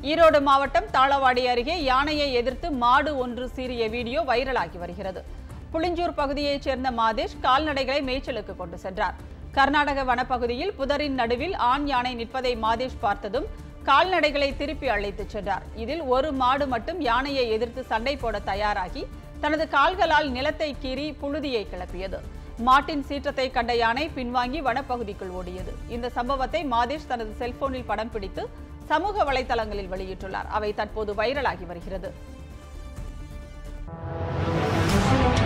ஈரோடு மாவட்டம் தாளவாடி அருகே யானையை எதிர்த்து மாடு ஒன்று சீறிய வீடியோ வைரலாகி வருகிறது புளிஞ்சூர் பகுதியைச் சேர்ந்த மாதேஷ் கால்நடைகளை மேய்ச்சலுக்கு கொண்டு சென்றார் கர்நாடக வனப்பகுதியில் புதரின் நடுவில் ஆண் யானை நிற்பதை மாதேஷ் பார்த்ததும் கால்நடைகளை திருப்பி அழைத்துச் சென்றார் இதில் ஒரு மாடு மட்டும் யானையை எதிர்த்து சண்டை போட தயாராகி தனது கால்களால் நிலத்தை கீறி புழுதியை கிளப்பியது மாட்டின் சீற்றத்தை கண்ட யானை பின்வாங்கி வனப்பகுதிக்குள் ஓடியது இந்த சம்பவத்தை மாதேஷ் தனது செல்போனில் படம் பிடித்து சமூக வலைதளங்களில் வெளியிட்டுள்ளார் அவை தற்போது வைரலாகி வருகிறது